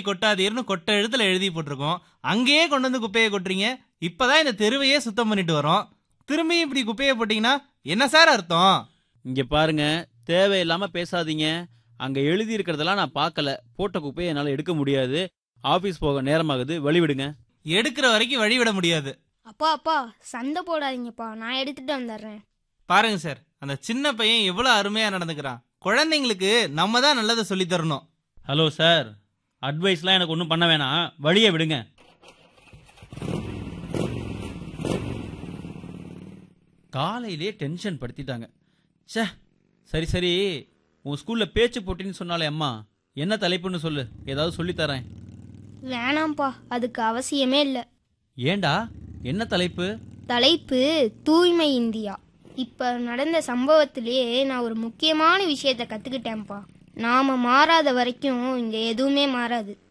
கொட்டாதீர்னு கொட்ட எழுத்துல எழுதி போட்டிருக்கோம் அங்கேயே கொண்டு வந்து குப்பையை கொட்டுறீங்க இப்பதான் இந்த தெருவையே சுத்தம் பண்ணிட்டு வரோம் திரும்பியும் இப்படி குப்பையை போட்டீங்கன்னா என்ன சார் அர்த்தம் இங்க பாருங்க தேவையில்லாம பேசாதீங்க அங்க எழுதி இருக்கிறதெல்லாம் நான் பார்க்கல போட்ட குப்பையை என்னால எடுக்க முடியாது ஆபீஸ் போக நேரமாகுது வழிவிடுங்க எடுக்கிற வரைக்கும் வழிவிட முடியாது அப்பா அப்பா சண்டை போடாதீங்கப்பா நான் எடுத்துட்டு வந்துடுறேன் பாருங்க சார் அந்த சின்ன பையன் எவ்வளவு அருமையா நடந்துக்கிறான் குழந்தைங்களுக்கு நம்ம தான் நல்லதை சொல்லி தரணும் ஹலோ சார் அட்வைஸ்லாம் எனக்கு ஒன்றும் பண்ண வேணாம் வழியை விடுங்க காலையிலே டென்ஷன் படுத்திட்டாங்க ச்சே சரி சரி உன் ஸ்கூல்ல பேச்சு போட்டின்னு சொன்னாலே அம்மா என்ன தலைப்புன்னு சொல்லு ஏதாவது சொல்லித் தரேன் வேணாம்ப்பா அதுக்கு அவசியமே இல்லை ஏண்டா என்ன தலைப்பு தலைப்பு தூய்மை இந்தியா இப்போ நடந்த சம்பவத்திலேயே நான் ஒரு முக்கியமான விஷயத்த கற்றுக்கிட்டேன்ப்பா நாம் மாறாத வரைக்கும் இங்கே எதுவுமே மாறாது